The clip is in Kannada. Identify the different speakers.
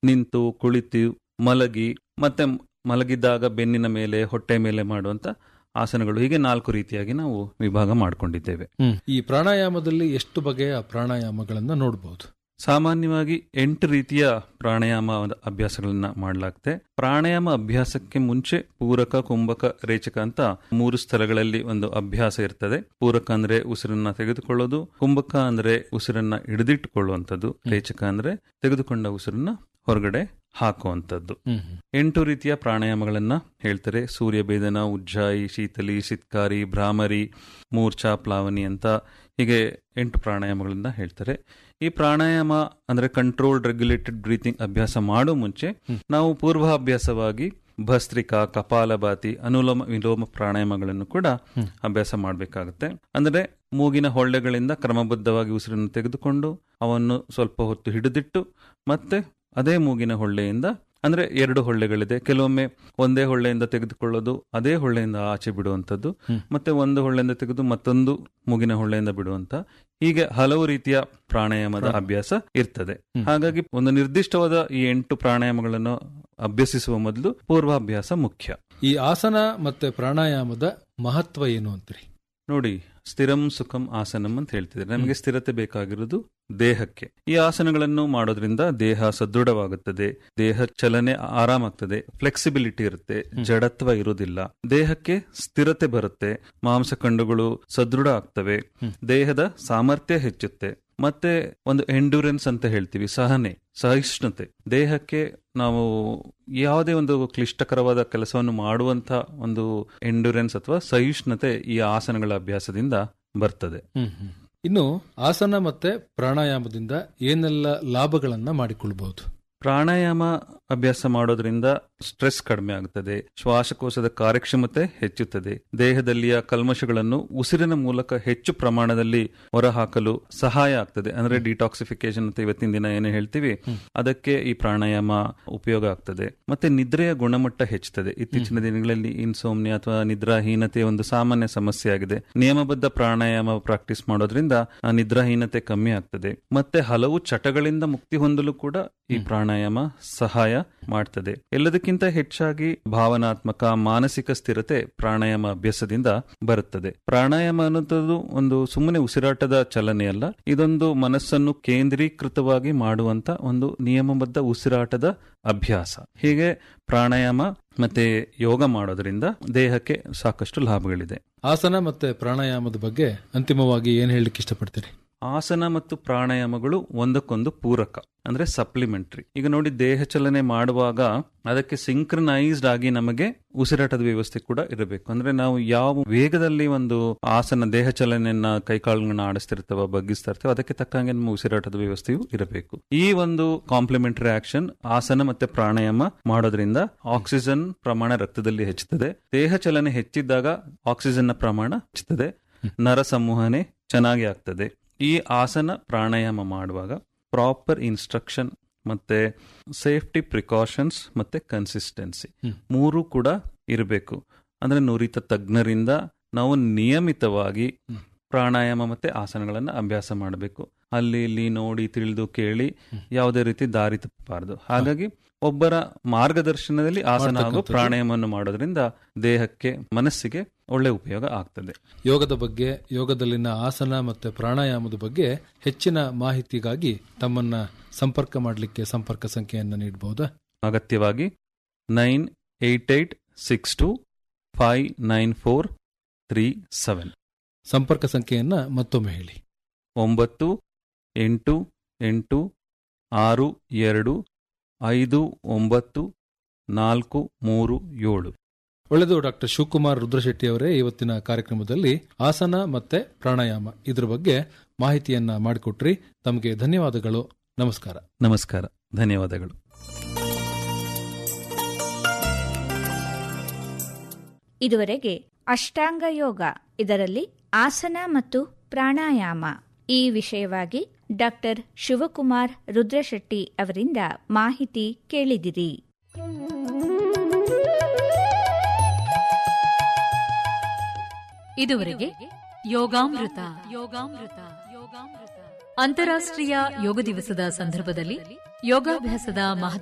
Speaker 1: ನಿಂತು ಕುಳಿತು ಮಲಗಿ ಮತ್ತೆ ಮಲಗಿದ್ದಾಗ ಬೆನ್ನಿನ ಮೇಲೆ ಹೊಟ್ಟೆ ಮೇಲೆ ಮಾಡುವಂತ ಆಸನಗಳು ಹೀಗೆ ನಾಲ್ಕು ರೀತಿಯಾಗಿ ನಾವು ವಿಭಾಗ ಮಾಡಿಕೊಂಡಿದ್ದೇವೆ
Speaker 2: ಈ ಪ್ರಾಣಾಯಾಮದಲ್ಲಿ ಎಷ್ಟು ಬಗೆಯ ಪ್ರಾಣಾಯಾಮಗಳನ್ನ ನೋಡಬಹುದು
Speaker 1: ಸಾಮಾನ್ಯವಾಗಿ ಎಂಟು ರೀತಿಯ ಪ್ರಾಣಾಯಾಮ ಅಭ್ಯಾಸಗಳನ್ನ ಮಾಡಲಾಗುತ್ತೆ ಪ್ರಾಣಾಯಾಮ ಅಭ್ಯಾಸಕ್ಕೆ ಮುಂಚೆ ಪೂರಕ ಕುಂಭಕ ರೇಚಕ ಅಂತ ಮೂರು ಸ್ಥಳಗಳಲ್ಲಿ ಒಂದು ಅಭ್ಯಾಸ ಇರ್ತದೆ ಪೂರಕ ಅಂದ್ರೆ ಉಸಿರನ್ನ ತೆಗೆದುಕೊಳ್ಳೋದು ಕುಂಭಕ ಅಂದ್ರೆ ಉಸಿರನ್ನ ಹಿಡಿದಿಟ್ಟುಕೊಳ್ಳುವಂಥದ್ದು ರೇಚಕ ಅಂದ್ರೆ ತೆಗೆದುಕೊಂಡ ಉಸಿರನ್ನ ಹೊರಗಡೆ ಹಾಕುವಂಥದ್ದು ಎಂಟು ರೀತಿಯ ಪ್ರಾಣಾಯಾಮಗಳನ್ನ ಹೇಳ್ತಾರೆ ಸೂರ್ಯಭೇದನ ಉಜ್ಜಾಯಿ ಶೀತಲಿ ಸಿತ್ಕಾರಿ ಭ್ರಾಮರಿ ಮೂರ್ಛಾ ಪ್ಲಾವನಿ ಅಂತ ಹೀಗೆ ಎಂಟು ಪ್ರಾಣಾಯಾಮಗಳನ್ನ ಹೇಳ್ತಾರೆ ಈ ಪ್ರಾಣಾಯಾಮ ಅಂದ್ರೆ ಕಂಟ್ರೋಲ್ಡ್ ರೆಗ್ಯುಲೇಟೆಡ್ ಬ್ರೀತಿಂಗ್ ಅಭ್ಯಾಸ ಮಾಡೋ ಮುಂಚೆ ನಾವು ಪೂರ್ವಾಭ್ಯಾಸವಾಗಿ ಭಸ್ತ್ರಿಕಾ ಕಪಾಲಭಾತಿ ಅನುಲೋಮ ವಿಲೋಮ ಪ್ರಾಣಾಯಾಮಗಳನ್ನು ಕೂಡ ಅಭ್ಯಾಸ ಮಾಡಬೇಕಾಗುತ್ತೆ ಅಂದ್ರೆ ಮೂಗಿನ ಹೊಳ್ಳೆಗಳಿಂದ ಕ್ರಮಬದ್ಧವಾಗಿ ಉಸಿರನ್ನು ತೆಗೆದುಕೊಂಡು ಅವನ್ನು ಸ್ವಲ್ಪ ಹೊತ್ತು ಹಿಡಿದಿಟ್ಟು ಮತ್ತೆ ಅದೇ ಮೂಗಿನ ಹೊಳ್ಳೆಯಿಂದ ಅಂದ್ರೆ ಎರಡು ಹೊಳ್ಳೆಗಳಿದೆ ಕೆಲವೊಮ್ಮೆ ಒಂದೇ ಹೊಳ್ಳೆಯಿಂದ ತೆಗೆದುಕೊಳ್ಳೋದು ಅದೇ ಹೊಳ್ಳೆಯಿಂದ ಆಚೆ ಬಿಡುವಂಥದ್ದು ಮತ್ತೆ ಒಂದು ಹೊಳ್ಳೆಯಿಂದ ತೆಗೆದು ಮತ್ತೊಂದು ಮೂಗಿನ ಹೊಳ್ಳೆಯಿಂದ ಬಿಡುವಂತ ಹೀಗೆ ಹಲವು ರೀತಿಯ ಪ್ರಾಣಾಯಾಮದ ಅಭ್ಯಾಸ ಇರ್ತದೆ ಹಾಗಾಗಿ ಒಂದು ನಿರ್ದಿಷ್ಟವಾದ ಈ ಎಂಟು ಪ್ರಾಣಾಯಾಮಗಳನ್ನು ಅಭ್ಯಸಿಸುವ ಮೊದಲು ಪೂರ್ವಾಭ್ಯಾಸ ಮುಖ್ಯ
Speaker 2: ಈ ಆಸನ ಮತ್ತೆ ಪ್ರಾಣಾಯಾಮದ ಮಹತ್ವ ಏನು ಅಂತೀರಿ
Speaker 1: ನೋಡಿ ಸ್ಥಿರಂ ಸುಖಂ ಆಸನಂ ಅಂತ ಹೇಳ್ತಿದ್ದಾರೆ ನಮಗೆ ಸ್ಥಿರತೆ ಬೇಕಾಗಿರೋದು ದೇಹಕ್ಕೆ ಈ ಆಸನಗಳನ್ನು ಮಾಡೋದ್ರಿಂದ ದೇಹ ಸದೃಢವಾಗುತ್ತದೆ ದೇಹ ಚಲನೆ ಆರಾಮಾಗ್ತದೆ ಫ್ಲೆಕ್ಸಿಬಿಲಿಟಿ ಇರುತ್ತೆ ಜಡತ್ವ ಇರುವುದಿಲ್ಲ ದೇಹಕ್ಕೆ ಸ್ಥಿರತೆ ಬರುತ್ತೆ ಮಾಂಸಖಂಡಗಳು ಸದೃಢ ಆಗ್ತವೆ ದೇಹದ ಸಾಮರ್ಥ್ಯ ಹೆಚ್ಚುತ್ತೆ ಮತ್ತೆ ಒಂದು ಎಂಡ್ಯೂರೆನ್ಸ್ ಅಂತ ಹೇಳ್ತೀವಿ ಸಹನೆ ಸಹಿಷ್ಣುತೆ ದೇಹಕ್ಕೆ ನಾವು ಯಾವುದೇ ಒಂದು ಕ್ಲಿಷ್ಟಕರವಾದ ಕೆಲಸವನ್ನು ಮಾಡುವಂತ ಒಂದು ಎಂಡ್ಯೂರೆನ್ಸ್ ಅಥವಾ ಸಹಿಷ್ಣುತೆ ಈ ಆಸನಗಳ ಅಭ್ಯಾಸದಿಂದ ಬರ್ತದೆ
Speaker 2: ಇನ್ನು ಆಸನ ಮತ್ತೆ ಪ್ರಾಣಾಯಾಮದಿಂದ ಏನೆಲ್ಲ ಲಾಭಗಳನ್ನ ಮಾಡಿಕೊಳ್ಬಹುದು
Speaker 1: ಪ್ರಾಣಾಯಾಮ ಅಭ್ಯಾಸ ಮಾಡೋದ್ರಿಂದ ಸ್ಟ್ರೆಸ್ ಕಡಿಮೆ ಆಗುತ್ತದೆ ಶ್ವಾಸಕೋಶದ ಕಾರ್ಯಕ್ಷಮತೆ ಹೆಚ್ಚುತ್ತದೆ ದೇಹದಲ್ಲಿಯ ಕಲ್ಮಶಗಳನ್ನು ಉಸಿರಿನ ಮೂಲಕ ಹೆಚ್ಚು ಪ್ರಮಾಣದಲ್ಲಿ ಹೊರಹಾಕಲು ಸಹಾಯ ಆಗ್ತದೆ ಅಂದ್ರೆ ಡಿಟಾಕ್ಸಿಫಿಕೇಶನ್ ಅಂತ ಇವತ್ತಿನ ದಿನ ಏನು ಹೇಳ್ತೀವಿ ಅದಕ್ಕೆ ಈ ಪ್ರಾಣಾಯಾಮ ಉಪಯೋಗ ಆಗ್ತದೆ ಮತ್ತೆ ನಿದ್ರೆಯ ಗುಣಮಟ್ಟ ಹೆಚ್ಚುತ್ತದೆ ಇತ್ತೀಚಿನ ದಿನಗಳಲ್ಲಿ ಇನ್ಸೋಮ್ನಿಯಾ ಅಥವಾ ನಿದ್ರಾಹೀನತೆ ಒಂದು ಸಾಮಾನ್ಯ ಸಮಸ್ಯೆ ಆಗಿದೆ ನಿಯಮಬದ್ಧ ಪ್ರಾಣಾಯಾಮ ಪ್ರಾಕ್ಟೀಸ್ ಮಾಡೋದ್ರಿಂದ ಆ ನಿದ್ರಾಹೀನತೆ ಕಮ್ಮಿ ಆಗ್ತದೆ ಮತ್ತೆ ಹಲವು ಚಟಗಳಿಂದ ಮುಕ್ತಿ ಹೊಂದಲು ಕೂಡ ಈ ಪ್ರಾಣಾಯಾಮ ಸಹಾಯ ಮಾಡ್ತದೆ ಎಲ್ಲದಕ್ಕಿಂತ ಹೆಚ್ಚಾಗಿ ಭಾವನಾತ್ಮಕ ಮಾನಸಿಕ ಸ್ಥಿರತೆ ಪ್ರಾಣಾಯಾಮ ಅಭ್ಯಾಸದಿಂದ ಬರುತ್ತದೆ ಪ್ರಾಣಾಯಾಮ ಅನ್ನೋದು ಒಂದು ಸುಮ್ಮನೆ ಉಸಿರಾಟದ ಚಲನೆ ಅಲ್ಲ ಇದೊಂದು ಮನಸ್ಸನ್ನು ಕೇಂದ್ರೀಕೃತವಾಗಿ ಮಾಡುವಂತ ಒಂದು ನಿಯಮಬದ್ಧ ಉಸಿರಾಟದ ಅಭ್ಯಾಸ ಹೀಗೆ ಪ್ರಾಣಾಯಾಮ ಮತ್ತೆ ಯೋಗ ಮಾಡೋದ್ರಿಂದ ದೇಹಕ್ಕೆ ಸಾಕಷ್ಟು ಲಾಭಗಳಿದೆ
Speaker 2: ಆಸನ ಮತ್ತೆ ಪ್ರಾಣಾಯಾಮದ ಬಗ್ಗೆ ಅಂತಿಮವಾಗಿ ಏನ್ ಹೇಳಲಿಕ್ಕೆ ಇಷ್ಟಪಡ್ತೀರಿ
Speaker 1: ಆಸನ ಮತ್ತು ಪ್ರಾಣಾಯಾಮಗಳು ಒಂದಕ್ಕೊಂದು ಪೂರಕ ಅಂದ್ರೆ ಸಪ್ಲಿಮೆಂಟ್ರಿ ಈಗ ನೋಡಿ ದೇಹ ಚಲನೆ ಮಾಡುವಾಗ ಅದಕ್ಕೆ ಸಿಂಕ್ರನೈಸ್ಡ್ ಆಗಿ ನಮಗೆ ಉಸಿರಾಟದ ವ್ಯವಸ್ಥೆ ಕೂಡ ಇರಬೇಕು ಅಂದ್ರೆ ನಾವು ಯಾವ ವೇಗದಲ್ಲಿ ಒಂದು ಆಸನ ದೇಹ ಚಲನೆಯನ್ನ ಕೈಕಾಲುಗಳನ್ನ ಆಡಿಸ್ತಿರ್ತವ ಬಗ್ಗಿಸ್ತಾ ಇರ್ತೇವೆ ಅದಕ್ಕೆ ತಕ್ಕಂಗೆ ನಮ್ಮ ಉಸಿರಾಟದ ವ್ಯವಸ್ಥೆಯು ಇರಬೇಕು ಈ ಒಂದು ಕಾಂಪ್ಲಿಮೆಂಟರಿ ಆಕ್ಷನ್ ಆಸನ ಮತ್ತೆ ಪ್ರಾಣಾಯಾಮ ಮಾಡೋದ್ರಿಂದ ಆಕ್ಸಿಜನ್ ಪ್ರಮಾಣ ರಕ್ತದಲ್ಲಿ ಹೆಚ್ಚುತ್ತದೆ ದೇಹ ಚಲನೆ ಹೆಚ್ಚಿದ್ದಾಗ ಆಕ್ಸಿಜನ್ ನ ಪ್ರಮಾಣ ಹೆಚ್ಚುತ್ತದೆ ನರ ಸಂವಹನೆ ಚೆನ್ನಾಗಿ ಆಗ್ತದೆ ಈ ಆಸನ ಪ್ರಾಣಾಯಾಮ ಮಾಡುವಾಗ ಪ್ರಾಪರ್ ಇನ್ಸ್ಟ್ರಕ್ಷನ್ ಮತ್ತೆ ಸೇಫ್ಟಿ ಪ್ರಿಕಾಷನ್ಸ್ ಮತ್ತೆ ಕನ್ಸಿಸ್ಟೆನ್ಸಿ ಮೂರು ಕೂಡ ಇರಬೇಕು ಅಂದ್ರೆ ನುರಿತ ತಜ್ಞರಿಂದ ನಾವು ನಿಯಮಿತವಾಗಿ ಪ್ರಾಣಾಯಾಮ ಮತ್ತೆ ಆಸನಗಳನ್ನ ಅಭ್ಯಾಸ ಮಾಡಬೇಕು ಅಲ್ಲಿ ಇಲ್ಲಿ ನೋಡಿ ತಿಳಿದು ಕೇಳಿ ಯಾವುದೇ ರೀತಿ ದಾರಿ ತಪ್ಪಬಾರದು ಹಾಗಾಗಿ ಒಬ್ಬರ ಮಾರ್ಗದರ್ಶನದಲ್ಲಿ ಆಸನ ಹಾಗೂ ಪ್ರಾಣಾಯಾಮವನ್ನು ಮಾಡೋದ್ರಿಂದ ದೇಹಕ್ಕೆ ಮನಸ್ಸಿಗೆ ಒಳ್ಳೆ ಉಪಯೋಗ ಆಗ್ತದೆ
Speaker 2: ಯೋಗದ ಬಗ್ಗೆ ಯೋಗದಲ್ಲಿನ ಆಸನ ಮತ್ತೆ ಪ್ರಾಣಾಯಾಮದ ಬಗ್ಗೆ ಹೆಚ್ಚಿನ ಮಾಹಿತಿಗಾಗಿ ತಮ್ಮನ್ನ ಸಂಪರ್ಕ ಮಾಡಲಿಕ್ಕೆ ಸಂಪರ್ಕ ಸಂಖ್ಯೆಯನ್ನು ನೀಡಬಹುದಾ
Speaker 1: ಅಗತ್ಯವಾಗಿ nine eight eight six two five nine four three seven
Speaker 2: ಸಂಪರ್ಕ ಸಂಖ್ಯೆಯನ್ನ ಮತ್ತೊಮ್ಮೆ ಹೇಳಿ
Speaker 1: ಒಂಬತ್ತು ಎಂಟು ಎಂಟು ಆರು ಎರಡು ಐದು ಒಂಬತ್ತು ನಾಲ್ಕು ಮೂರು ಏಳು
Speaker 2: ಒಳ್ಳೆದು ಡಾಕ್ಟರ್ ಶಿವಕುಮಾರ್ ರುದ್ರಶೆಟ್ಟಿ ಅವರೇ ಇವತ್ತಿನ ಕಾರ್ಯಕ್ರಮದಲ್ಲಿ ಆಸನ ಮತ್ತೆ ಪ್ರಾಣಾಯಾಮ ಇದ್ರ ಬಗ್ಗೆ ಮಾಹಿತಿಯನ್ನ ಮಾಡಿಕೊಟ್ರಿ ತಮಗೆ ಧನ್ಯವಾದಗಳು ನಮಸ್ಕಾರ
Speaker 1: ನಮಸ್ಕಾರ ಧನ್ಯವಾದಗಳು
Speaker 3: ಇದುವರೆಗೆ ಅಷ್ಟಾಂಗ ಯೋಗ ಇದರಲ್ಲಿ ಆಸನ ಮತ್ತು ಪ್ರಾಣಾಯಾಮ ಈ ವಿಷಯವಾಗಿ ಡಾಕ್ಟರ್ ಶಿವಕುಮಾರ್ ರುದ್ರಶೆಟ್ಟಿ ಅವರಿಂದ ಮಾಹಿತಿ ಕೇಳಿದಿರಿ
Speaker 4: ಇದುವರೆಗೆ ಯೋಗಾಮೃತ ಯೋಗಾಮೃತ ಯೋಗಾಮೃತ ಅಂತಾರಾಷ್ಟ್ರೀಯ ಯೋಗ ದಿವಸದ ಸಂದರ್ಭದಲ್ಲಿ ಯೋಗಾಭ್ಯಾಸದ ಮಹತ್ವ